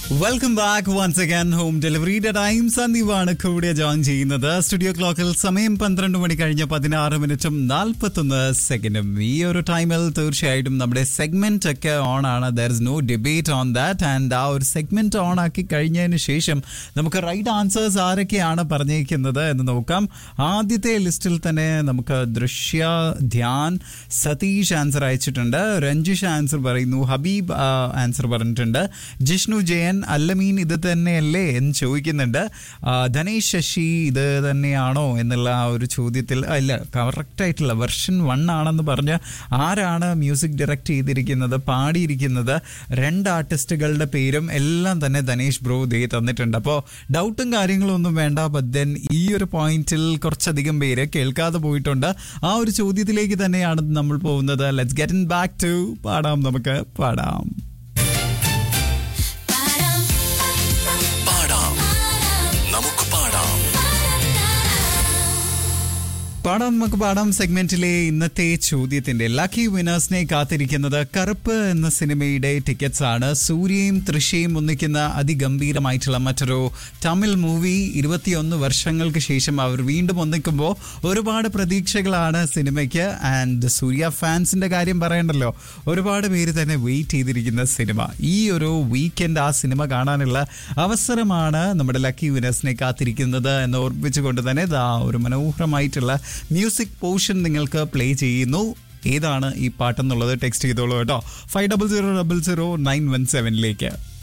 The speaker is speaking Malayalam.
welcome back once again home ഡെലിവറിയുടെ ടൈം സന്ദീപാണ് കൂടെ ജോയിൻ ചെയ്യുന്നത് സ്റ്റുഡിയോ ക്ലോക്കിൽ സമയം പന്ത്രണ്ട് മണി കഴിഞ്ഞ പതിനാറ് മിനിറ്റും നാൽപ്പത്തൊന്ന് സെക്കൻഡും ഈ ഒരു ടൈമിൽ തീർച്ചയായിട്ടും നമ്മുടെ സെഗ്മെന്റ് ഒക്കെ ഓൺ ആണ് there is no debate on that and uh ഒരു സെഗ്മെന്റ് ഓൺ ആക്കി കഴിഞ്ഞതിന് ശേഷം നമുക്ക് റൈറ്റ് ആൻസേഴ്സ് ആരൊക്കെയാണ് പറഞ്ഞിരിക്കുന്നത് എന്ന് നോക്കാം ആദ്യത്തെ ലിസ്റ്റിൽ തന്നെ നമുക്ക് ദൃശ്യ ധ്യാൻ സതീഷ് ആൻസർ അയച്ചിട്ടുണ്ട് രഞ്ജിഷ് ആൻസർ പറയുന്നു ഹബീബ് ആൻസർ പറഞ്ഞിട്ടുണ്ട് ജിഷ്ണു ജയൻ അല്ലമീൻ ഇത് തന്നെയല്ലേ എന്ന് ചോദിക്കുന്നുണ്ട് ആ, ധനേഷ് ശശി ഇത് തന്നെയാണോ എന്നുള്ള ആ ഒരു ചോദ്യത്തിൽ ആ, ഇല്ല കറക്റ്റ് ആയിട്ടുള്ള വെർഷൻ വൺ ആണെന്ന് പറഞ്ഞ് ആരാണ് മ്യൂസിക് ഡയറക്റ്റ് ചെയ്തിരിക്കുന്നത് പാടിയിരിക്കുന്നത് രണ്ട് ആർട്ടിസ്റ്റുകളുടെ പേരും എല്ലാം തന്നെ ധനേഷ് ബ്രോ ദേ തന്നിട്ടുണ്ട് അപ്പോൾ ഡൗട്ടും കാര്യങ്ങളും ഒന്നും വേണ്ട ബട്ട് ദെൻ ഈ ഒരു പോയിന്റിൽ കുറച്ചധികം പേര് കേൾക്കാതെ പോയിട്ടുണ്ട് ആ ഒരു ചോദ്യത്തിലേക്ക് തന്നെയാണ് നമ്മൾ പോകുന്നത് let's get in back to പാടാം നമുക്ക് പാടാം പാടാം നമുക്ക് പാടാം പാടാം നമുക്ക് പാടാം സെഗ്മെന്റിലെ ഇന്നത്തെ ചോദ്യത്തിന്റെ ലക്കി വിനേഴ്സിനെ കാത്തിരിക്കുന്നത് കറുപ്പ് എന്ന സിനിമയുടെ ടിക്കറ്റ്സ് ആണ് സൂര്യയും തൃശയും ഒന്നിക്കുന്ന അതിഗംഭീരമായിട്ടുള്ള മറ്റൊരു തമിഴ് മൂവി ഇരുപത്തിയൊന്ന് വർഷങ്ങൾക്ക് ശേഷം അവർ വീണ്ടും ഒന്നിക്കുമ്പോൾ ഒരുപാട് പ്രതീക്ഷകളാണ് സിനിമയ്ക്ക് ആൻഡ് സൂര്യ ഫാൻസിന്റെ കാര്യം പറയണ്ടല്ലോ ഒരുപാട് പേര് തന്നെ വെയിറ്റ് ചെയ്തിരിക്കുന്ന സിനിമ ഈ ഒരു വീക്കെൻഡ് ആ സിനിമ കാണാനുള്ള അവസരമാണ് നമ്മുടെ ലക്കി വിനേഴ്സിനെ കാത്തിരിക്കുന്നത് എന്ന് ഓർമ്മിച്ചുകൊണ്ട് തന്നെ ദാ ഒരു മനോഹരമായിട്ടുള്ള മ്യൂസിക് പോർഷൻ നിങ്ങൾക്ക് പ്ലേ ചെയ്യുന്നു ഏതാണ് ഈ പാട്ടെന്നുള്ളത് ടെക്സ്റ്റ് ചെയ്തോളൂ കേട്ടോ five double zero double zero nine one സെവനിലേക്ക്